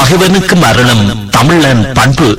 பகைவனுக்கு மரணம் தமிழன் பண்பு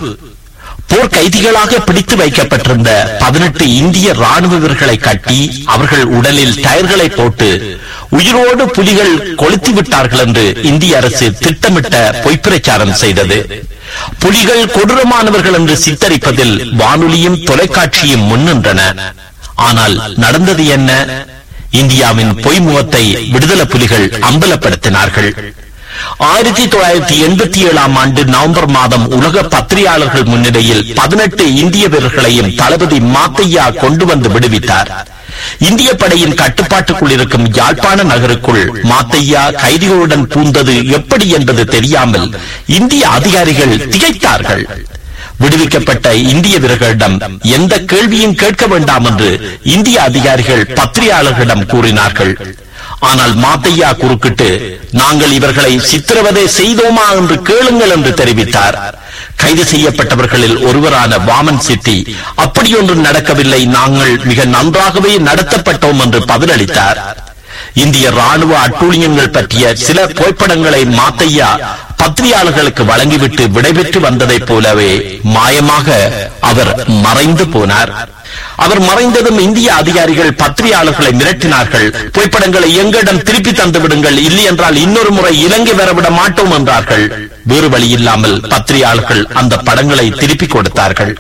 போர் கைதிகளாக பிடித்து வைக்கப்பட்டிருந்த பதினெட்டு இந்திய ராணுவ வீரர்களை கட்டி அவர்கள் உடலில் டயர்களை போட்டு உயிரோடு புலிகள் கொளுத்தி விட்டார்கள் என்று இந்திய அரசு திட்டமிட்ட பொய்ப்பிரச்சாரம் செய்தது புலிகள் கொடூரமானவர்கள் என்று சித்தரிப்பதில் வானொலியும் தொலைக்காட்சியும் முன்னின்றன ஆனால் நடந்தது என்ன இந்தியாவின் பொய் முகத்தை விடுதலை புலிகள் அம்பலப்படுத்தினார்கள் ஆயிரத்தி தொள்ளாயிரத்தி எண்பத்தி ஏழாம் ஆண்டு நவம்பர் மாதம் உலக பத்திரிகையாளர்கள் முன்னிலையில் பதினெட்டு இந்திய வீரர்களையும் தளபதி மாத்தையா கொண்டு வந்து விடுவித்தார் இந்திய படையின் கட்டுப்பாட்டுக்குள் இருக்கும் யாழ்ப்பாண நகருக்குள் மாத்தையா கைதிகளுடன் பூந்தது எப்படி என்பது தெரியாமல் இந்திய அதிகாரிகள் திகைத்தார்கள் விடுவிக்கப்பட்ட இந்திய வீரர்களிடம் எந்த கேள்வியும் கேட்க வேண்டாம் என்று இந்திய அதிகாரிகள் பத்திரிகையாளர்களிடம் கூறினார்கள் ஆனால் மாத்தையா குறுக்கிட்டு நாங்கள் இவர்களை சித்திரவதை செய்தோமா என்று கேளுங்கள் என்று தெரிவித்தார் கைது செய்யப்பட்டவர்களில் ஒருவரான வாமன் சிட்டி அப்படியொன்றும் நடக்கவில்லை நாங்கள் மிக நன்றாகவே நடத்தப்பட்டோம் என்று பதிலளித்தார் இந்திய ராணுவ அட்டூழியங்கள் பற்றிய சில புகைப்படங்களை மாத்தையா பத்திரிகையாளர்களுக்கு வழங்கிவிட்டு விடைபெற்று வந்ததைப் போலவே மாயமாக அவர் மறைந்து போனார் அவர் மறைந்ததும் இந்திய அதிகாரிகள் பத்திரிகையாளர்களை மிரட்டினார்கள் புகைப்படங்களை எங்களிடம் திருப்பி தந்து விடுங்கள் இல்லை என்றால் இன்னொரு முறை இலங்கை வரவிட மாட்டோம் என்றார்கள் வேறு வழி இல்லாமல் பத்திரிகையாளர்கள் அந்த படங்களை திருப்பி கொடுத்தார்கள்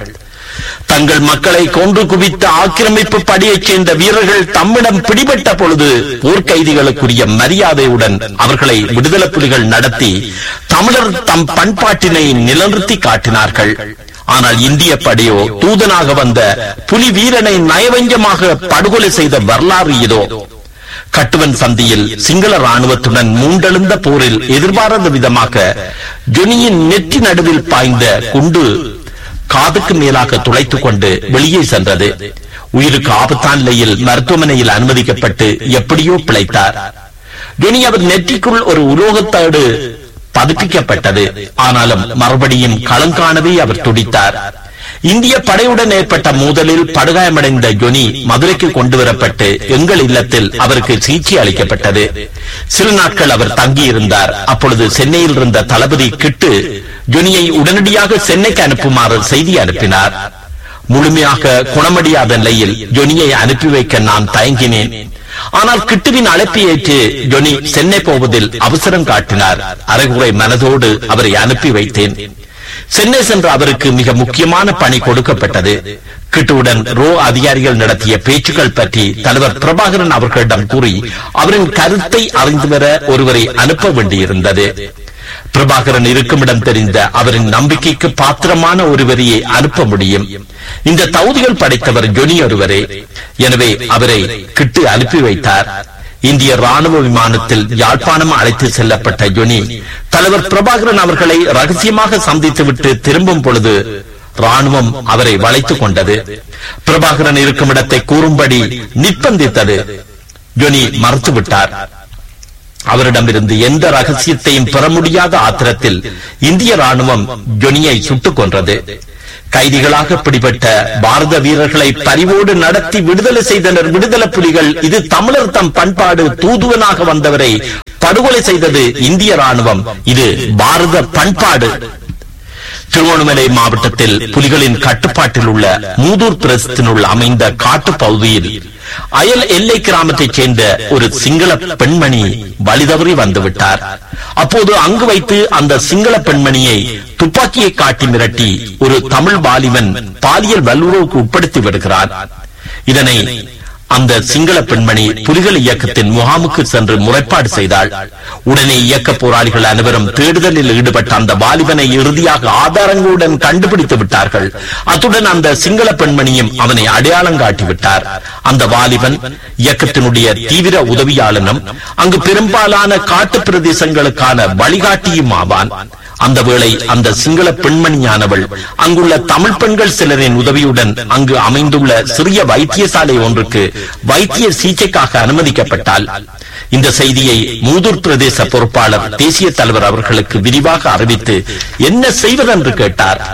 தங்கள் மக்களை கொன்று குவித்த ஆக்கிரமிப்பு படையைச் சேர்ந்த வீரர்கள் தம்மிடம் பிடிபட்ட பொழுது போர்க்கைதிகளுக்குரிய மரியாதையுடன் அவர்களை விடுதலை புலிகள் நடத்தி தமிழர் தம் பண்பாட்டினை நிலநிறுத்தி காட்டினார்கள் ஆனால் இந்திய படையோ தூதனாக வந்த புலி வீரனை நயவஞ்சமாக படுகொலை செய்த வரலாறு இதோ கட்டுவன் சந்தியில் சிங்கள ராணுவத்துடன் மூண்டெழுந்த போரில் எதிர்பாராத விதமாக ஜொனியின் நெற்றி நடுவில் பாய்ந்த குண்டு காதுக்கு மேலாக துளைத்துக் கொண்டு வெளியே சென்றது உயிருக்கு ஆபத்தான நிலையில் மருத்துவமனையில் அனுமதிக்கப்பட்டு எப்படியோ பிழைத்தார் ஜொனி அவர் நெற்றிக்குள் ஒரு உலோகத்தாடு பதிப்பிக்கப்பட்டது ஆனாலும் மறுபடியும் களங்காணவே அவர் துடித்தார் இந்திய படையுடன் ஏற்பட்ட மோதலில் படுகாயமடைந்த ஜொனி மதுரைக்கு கொண்டு வரப்பட்டு எங்கள் இல்லத்தில் அவருக்கு சிகிச்சை அளிக்கப்பட்டது சில நாட்கள் அவர் தங்கியிருந்தார் அப்பொழுது சென்னையில் இருந்த தளபதி கிட்டு ஜொனியை உடனடியாக சென்னைக்கு அனுப்புமாறு செய்தி அனுப்பினார் முழுமையாக குணமடையாத நிலையில் ஜொனியை அனுப்பி வைக்க நான் தயங்கினேன் ஆனால் கிட்டுவின் அழைப்பை ஏற்று ஜொனி சென்னை போவதில் அவசரம் காட்டினார் அரைகுறை மனதோடு அவரை அனுப்பி வைத்தேன் சென்னை சென்ற அவருக்கு மிக முக்கியமான பணி கொடுக்கப்பட்டது கிட்டுவுடன் ரோ அதிகாரிகள் நடத்திய பேச்சுக்கள் பற்றி தலைவர் பிரபாகரன் அவர்களிடம் கூறி அவரின் கருத்தை அறிந்து வர ஒருவரை அனுப்ப வேண்டியிருந்தது பிரபாகரன் இருக்குமிடம் தெரிந்த அவரின் நம்பிக்கைக்கு பாத்திரமான ஒருவரையே அனுப்ப முடியும் இந்த தகுதிகள் படைத்தவர் ஜொனி ஒருவரே எனவே அவரை கிட்டு அனுப்பி வைத்தார் இந்திய ராணுவ விமானத்தில் யாழ்ப்பாணம் அழைத்து செல்லப்பட்ட ஜொனி தலைவர் பிரபாகரன் அவர்களை ரகசியமாக சந்தித்துவிட்டு திரும்பும் பொழுது ராணுவம் அவரை வளைத்துக் கொண்டது பிரபாகரன் இருக்கும் இடத்தை கூறும்படி நிர்பந்தித்தது ஜொனி மறுத்துவிட்டார் அவரிடமிருந்து எந்த ரகசியத்தையும் பெற முடியாத ஆத்திரத்தில் இந்திய ராணுவம் ஜொனியை சுட்டுக் கொன்றது கைதிகளாக பிடிபட்ட பாரத வீரர்களை பரிவோடு நடத்தி விடுதலை செய்தனர் விடுதலை புலிகள் இது தமிழர் தம் பண்பாடு தூதுவனாக வந்தவரை படுகொலை செய்தது இந்திய ராணுவம் இது பாரத பண்பாடு திருவண்ணாமலை மாவட்டத்தில் புலிகளின் கட்டுப்பாட்டில் உள்ள மூதூர் பிரதேசத்தினுள் அமைந்த காட்டு பகுதியில் அயல் எல்லை கிராமத்தைச் சேர்ந்த ஒரு சிங்கள பெண்மணி வழிதவறி வந்துவிட்டார் அப்போது அங்கு வைத்து அந்த சிங்கள பெண்மணியை துப்பாக்கியை காட்டி மிரட்டி ஒரு தமிழ் வாலிபன் பாலியல் வல்லுறவுக்கு உட்படுத்தி விடுகிறார் இதனை அந்த சிங்கள பெண்மணி புலிகள் இயக்கத்தின் முகாமுக்கு சென்று முறைப்பாடு செய்தாள் உடனே இயக்க போராளிகள் அனைவரும் தேடுதலில் ஈடுபட்ட அந்த வாலிபனை இறுதியாக ஆதாரங்களுடன் கண்டுபிடித்து விட்டார்கள் அத்துடன் அந்த சிங்கள பெண்மணியும் அவனை அடையாளம் காட்டிவிட்டார் அந்த வாலிபன் இயக்கத்தினுடைய தீவிர உதவியாளனும் அங்கு பெரும்பாலான காட்டு பிரதேசங்களுக்கான வழிகாட்டியும் ஆவான் அந்த வேளை அந்த சிங்கள பெண்மணியானவள் அங்குள்ள தமிழ் பெண்கள் சிலரின் உதவியுடன் அங்கு அமைந்துள்ள சிறிய வைத்தியசாலை ஒன்றுக்கு வைத்திய சிகிச்சைக்காக அனுமதிக்கப்பட்டால் இந்த செய்தியை மூதூர் பிரதேச பொறுப்பாளர் தேசிய தலைவர் அவர்களுக்கு விரிவாக அறிவித்து என்ன செய்வதென்று கேட்டார்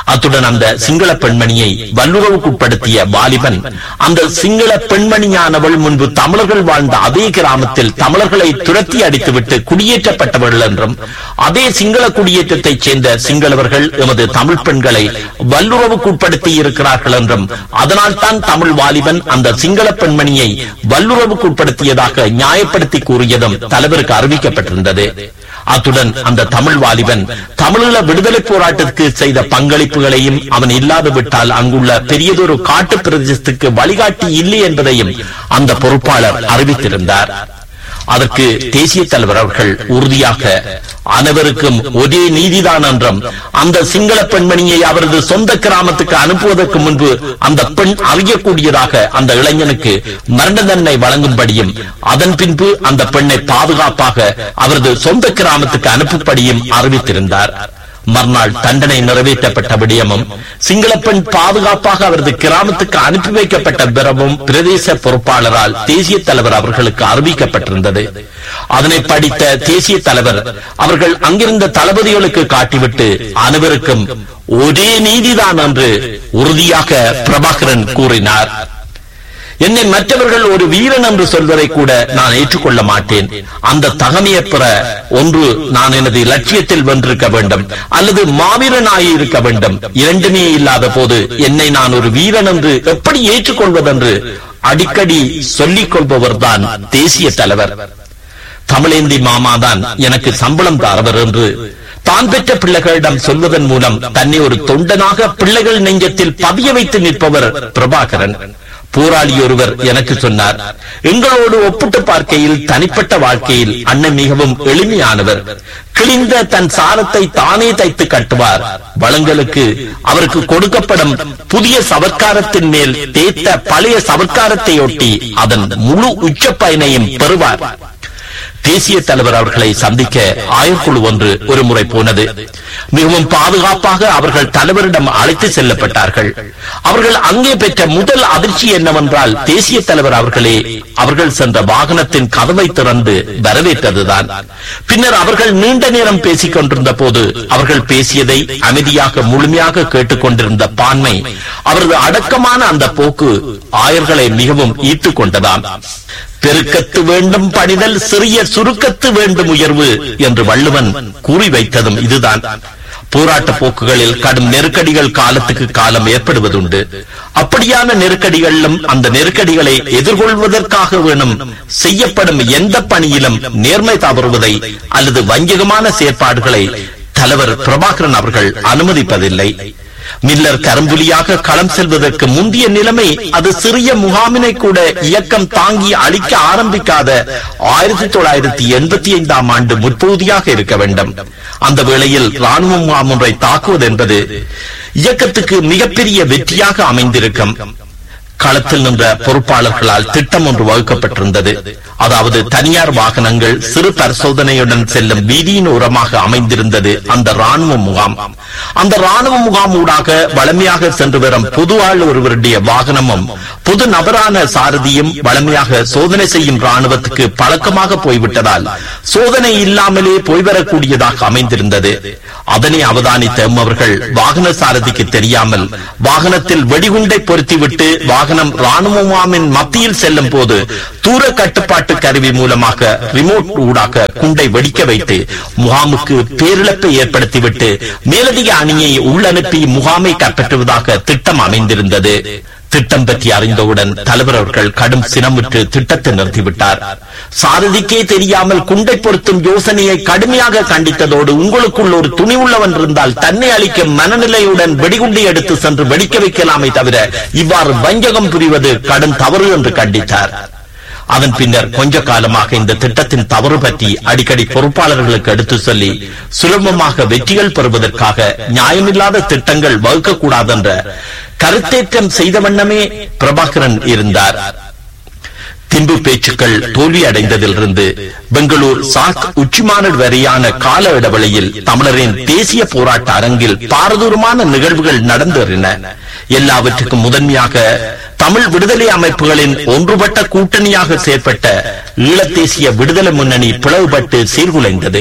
அத்துடன் அந்த சிங்கள பெண்மணியை வல்லுறவுக்குட்படுத்திய வாலிபன் அந்த சிங்கள பெண்மணியானவள் முன்பு தமிழர்கள் வாழ்ந்த அதே கிராமத்தில் தமிழர்களை துரத்தி அடித்துவிட்டு குடியேற்றப்பட்டவர்கள் என்றும் அதே சிங்கள குடியேற்றத்தைச் சேர்ந்த சிங்களவர்கள் எமது தமிழ் பெண்களை வல்லுறவுக்குட்படுத்தி இருக்கிறார்கள் என்றும் அதனால் தான் தமிழ் வாலிபன் அந்த சிங்கள பெண்மணியை வல்லுறவுக்குட்படுத்தியதாக நியாயப்படுத்தி கூறியதும் தலைவருக்கு அறிவிக்கப்பட்டிருந்தது அத்துடன் அந்த தமிழ் வாலிபன் தமிழீழ விடுதலை போராட்டத்துக்கு செய்த பங்களிப்புகளையும் அவன் இல்லாது விட்டால் அங்குள்ள பெரியதொரு காட்டு பிரதேசத்துக்கு வழிகாட்டி இல்லை என்பதையும் அந்த பொறுப்பாளர் அறிவித்திருந்தார் அதற்கு தேசிய தலைவர் அவர்கள் உறுதியாக அனைவருக்கும் ஒரே நீதிதான் என்றும் அந்த சிங்கள பெண்மணியை அவரது சொந்த கிராமத்துக்கு அனுப்புவதற்கு முன்பு அந்த பெண் அறியக்கூடியதாக அந்த இளைஞனுக்கு மரண தண்டனை வழங்கும்படியும் அதன் பின்பு அந்த பெண்ணை பாதுகாப்பாக அவரது சொந்த கிராமத்துக்கு அனுப்பும்படியும் அறிவித்திருந்தார் மறுநாள் தண்டனை நிறைவேற்றப்பட்ட விடயமும் சிங்கள பெண் பாதுகாப்பாக அவரது கிராமத்துக்கு அனுப்பி வைக்கப்பட்ட பிறவும் பிரதேச பொறுப்பாளரால் தேசிய தலைவர் அவர்களுக்கு அறிவிக்கப்பட்டிருந்தது அதனை படித்த தேசிய தலைவர் அவர்கள் அங்கிருந்த தளபதிகளுக்கு காட்டிவிட்டு அனைவருக்கும் ஒரே நீதிதான் என்று உறுதியாக பிரபாகரன் கூறினார் என்னை மற்றவர்கள் ஒரு வீரன் என்று சொல்வதை கூட நான் ஏற்றுக்கொள்ள மாட்டேன் அந்த தகமையை பெற ஒன்று நான் எனது லட்சியத்தில் வென்றிருக்க வேண்டும் அல்லது மாவீரனாகி இருக்க வேண்டும் இரண்டுமே இல்லாத போது என்னை நான் ஒரு வீரன் என்று எப்படி ஏற்றுக்கொள்வதென்று அடிக்கடி சொல்லிக் கொள்பவர்தான் தேசிய தலைவர் தமிழேந்தி மாமாதான் எனக்கு சம்பளம் தாரவர் என்று தான் பெற்ற பிள்ளைகளிடம் சொல்வதன் மூலம் தன்னை ஒரு தொண்டனாக பிள்ளைகள் நெஞ்சத்தில் பதிய வைத்து நிற்பவர் பிரபாகரன் போராளி ஒருவர் எனக்கு சொன்னார் எங்களோடு ஒப்பிட்டு பார்க்கையில் தனிப்பட்ட வாழ்க்கையில் அண்ணன் மிகவும் எளிமையானவர் கிழிந்த தன் சாரத்தை தானே தைத்து கட்டுவார் வளங்களுக்கு அவருக்கு கொடுக்கப்படும் புதிய சவர்க்காரத்தின் மேல் தேய்த்த பழைய சவர்க்காரத்தை ஒட்டி அதன் முழு உச்ச பயனையும் பெறுவார் தேசிய தலைவர் அவர்களை சந்திக்க ஆயர்குழு ஒன்று ஒரு முறை போனது மிகவும் பாதுகாப்பாக அவர்கள் தலைவரிடம் அழைத்து செல்லப்பட்டார்கள் அவர்கள் அங்கே பெற்ற முதல் அதிர்ச்சி என்னவென்றால் தேசிய தலைவர் அவர்களே அவர்கள் சென்ற வாகனத்தின் கதவை திறந்து வரவேற்றதுதான் பின்னர் அவர்கள் நீண்ட நேரம் பேசிக் கொண்டிருந்த போது அவர்கள் பேசியதை அமைதியாக முழுமையாக கேட்டுக்கொண்டிருந்த பான்மை அவரது அடக்கமான அந்த போக்கு ஆயர்களை மிகவும் ஈர்த்துக் கொண்டதாம் பெருக்கத்து வேண்டும் பணிதல் சிறிய சுருக்கத்து வேண்டும் உயர்வு என்று வள்ளுவன் கூறி வைத்ததும் இதுதான் போராட்ட போக்குகளில் கடும் நெருக்கடிகள் காலத்துக்கு காலம் ஏற்படுவதுண்டு அப்படியான நெருக்கடிகளிலும் அந்த நெருக்கடிகளை எதிர்கொள்வதற்காக வேணும் செய்யப்படும் எந்த பணியிலும் நேர்மை தவறுவதை அல்லது வஞ்சகமான செயற்பாடுகளை தலைவர் பிரபாகரன் அவர்கள் அனுமதிப்பதில்லை மில்லர் கரும்புலியாக களம் செல்வதற்கு முந்தைய நிலைமை அது சிறிய முகாமினை கூட இயக்கம் தாங்கி அழிக்க ஆரம்பிக்காத ஆயிரத்தி தொள்ளாயிரத்தி எண்பத்தி ஐந்தாம் ஆண்டு முற்பகுதியாக இருக்க வேண்டும் அந்த வேளையில் ராணுவ முகாம் ஒன்றை தாக்குவது என்பது இயக்கத்துக்கு மிகப்பெரிய வெற்றியாக அமைந்திருக்கும் களத்தில் நின்ற பொறுப்பாளர்களால் திட்டம் ஒன்று வகுக்கப்பட்டிருந்தது அதாவது தனியார் வாகனங்கள் சிறு பரிசோதனையுடன் செல்லும் வீதியின் ஓரமாக அமைந்திருந்தது அந்த ராணுவ முகாம் அந்த ராணுவ முகாம் ஊடாக வளமையாக சென்று வரும் பொது ஆள் ஒருவருடைய வாகனமும் பொது நபரான சாரதியும் வளமையாக சோதனை செய்யும் ராணுவத்துக்கு பழக்கமாக போய்விட்டதால் சோதனை இல்லாமலே போய்வரக்கூடியதாக அமைந்திருந்தது அதனை அவதானித்த அவர்கள் வாகன சாரதிக்கு தெரியாமல் வாகனத்தில் வெடிகுண்டை பொருத்திவிட்டு வாகனம் ராணுவ முகாமின் மத்தியில் செல்லும் போது தூர கட்டுப்பாட்டு கருவி மூலமாக ரிமோட் ஊடாக குண்டை வெடிக்க வைத்து முகாமுக்கு பேரிழப்பை ஏற்படுத்திவிட்டு மேலதிக அணியை உள்ளனுப்பி முகாமை கைப்பற்றுவதாக திட்டம் அமைந்திருந்தது திட்டம் பற்றி அறிந்தவுடன் தலைவர் அவர்கள் கடும் சினமுற்று திட்டத்தை நிறுத்திவிட்டார் சாரதிக்கே தெரியாமல் குண்டை பொருத்தும் யோசனையை கடுமையாக கண்டித்ததோடு உங்களுக்குள் ஒரு துணி உள்ளவன் இருந்தால் தன்னை அளிக்கும் மனநிலையுடன் வெடிகுண்டை எடுத்து சென்று வெடிக்க வைக்கலாமே தவிர இவ்வாறு வஞ்சகம் புரிவது கடும் தவறு என்று கண்டித்தார் அதன் பின்னர் கொஞ்ச காலமாக இந்த திட்டத்தின் தவறு பற்றி அடிக்கடி பொறுப்பாளர்களுக்கு எடுத்து சொல்லி சுலபமாக வெற்றிகள் பெறுவதற்காக நியாயமில்லாத திட்டங்கள் வகுக்கக்கூடாது என்ற கருத்தேற்றம் செய்த வண்ணமே பிரபாகரன் இருந்தார் திம்பு பேச்சுக்கள் தோல்வி அடைந்ததிலிருந்து பெங்களூர் சாக் உச்சிமாநாடு வரையான கால இடைவெளியில் தமிழரின் தேசிய போராட்ட அரங்கில் பாரதூரமான நிகழ்வுகள் நடந்தேறின எல்லாவற்றுக்கும் முதன்மையாக தமிழ் விடுதலை அமைப்புகளின் ஒன்றுபட்ட கூட்டணியாக செயற்பட்ட ஈழத்தேசிய விடுதலை முன்னணி பிளவுபட்டு சீர்குலைந்தது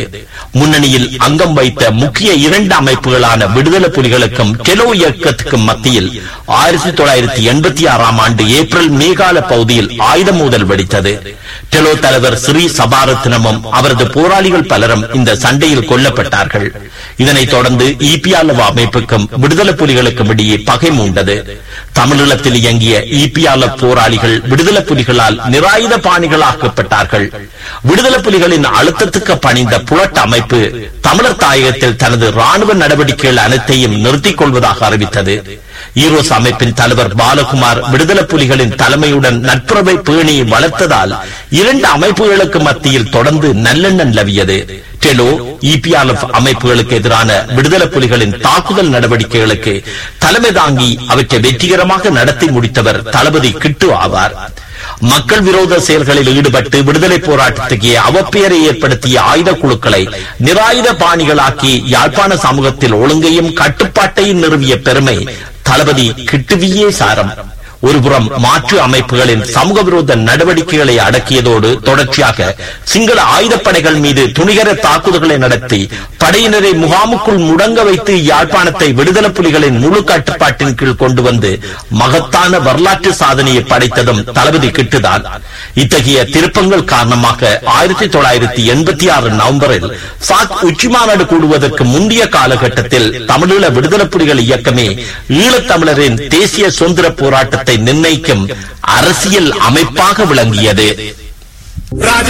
முன்னணியில் அங்கம் வைத்த முக்கிய இரண்டு அமைப்புகளான விடுதலை புலிகளுக்கும் டெலோ இயக்கத்துக்கும் மத்தியில் ஆயிரத்தி தொள்ளாயிரத்தி எண்பத்தி ஆறாம் ஆண்டு ஏப்ரல் மேகால பகுதியில் ஆயுத மோதல் வெடித்தது டெலோ தலைவர் ஸ்ரீ சபாரத்னமும் அவரது போராளிகள் பலரும் இந்த சண்டையில் கொல்லப்பட்டார்கள் இதனைத் தொடர்ந்து இபிஆலவ அமைப்புக்கும் விடுதலை புலிகளுக்கும் இடையே பகை மூண்டது தமிழீழத்தில் இயங்கிய இபிஆல போராளிகள் விடுதலை புலிகளால் நிராயுத பாணிகளாக்கப்பட்டார்கள் விடுதலை புலிகளின் அழுத்தத்துக்கு பணிந்த புலட் அமைப்பு தமிழர் தாயகத்தில் தனது ராணுவ நடவடிக்கைகள் அனைத்தையும் நிறுத்திக் கொள்வதாக அறிவித்தது ஈரோஸ் அமைப்பின் தலைவர் பாலகுமார் விடுதலை புலிகளின் தலைமையுடன் நட்புறவை பேணி வளர்த்ததால் இரண்டு அமைப்புகளுக்கு மத்தியில் தொடர்ந்து நல்லெண்ணம் நிலவியது டெலோ இபிஆர்எஃப் அமைப்புகளுக்கு எதிரான விடுதலை புலிகளின் தாக்குதல் நடவடிக்கைகளுக்கு தலைமை தாங்கி அவற்றை வெற்றிகரமாக நடத்தி முடித்தவர் தளபதி கிட்டு ஆவார் மக்கள் விரோத செயல்களில் ஈடுபட்டு விடுதலை போராட்டத்துக்கு அவப்பெயரை ஏற்படுத்திய ஆயுத குழுக்களை நிராயுத பாணிகளாக்கி யாழ்ப்பாண சமூகத்தில் ஒழுங்கையும் கட்டுப்பாட்டையும் நிறுவிய பெருமை தளபதி கிட்டுவியே சாரம் ஒருபுறம் மாற்று அமைப்புகளின் சமூக விரோத நடவடிக்கைகளை அடக்கியதோடு தொடர்ச்சியாக சிங்கள ஆயுதப்படைகள் மீது துணிகர தாக்குதல்களை நடத்தி படையினரை முகாமுக்குள் முடங்க வைத்து யாழ்ப்பாணத்தை விடுதலை புலிகளின் முழு கட்டுப்பாட்டின் கீழ் கொண்டு வந்து மகத்தான வரலாற்று சாதனையை படைத்ததும் தளபதி கிட்டுதான் இத்தகைய திருப்பங்கள் காரணமாக ஆயிரத்தி தொள்ளாயிரத்தி எண்பத்தி ஆறு நவம்பரில் சாக் உச்சி மாநாடு கூடுவதற்கு முந்தைய காலகட்டத்தில் தமிழீழ விடுதலை புலிகள் இயக்கமே ஈழத்தமிழரின் தேசிய சுதந்திர போராட்டத்தை நிர்ணயிக்கும் அரசியல் அமைப்பாக விளங்கியது ராஜ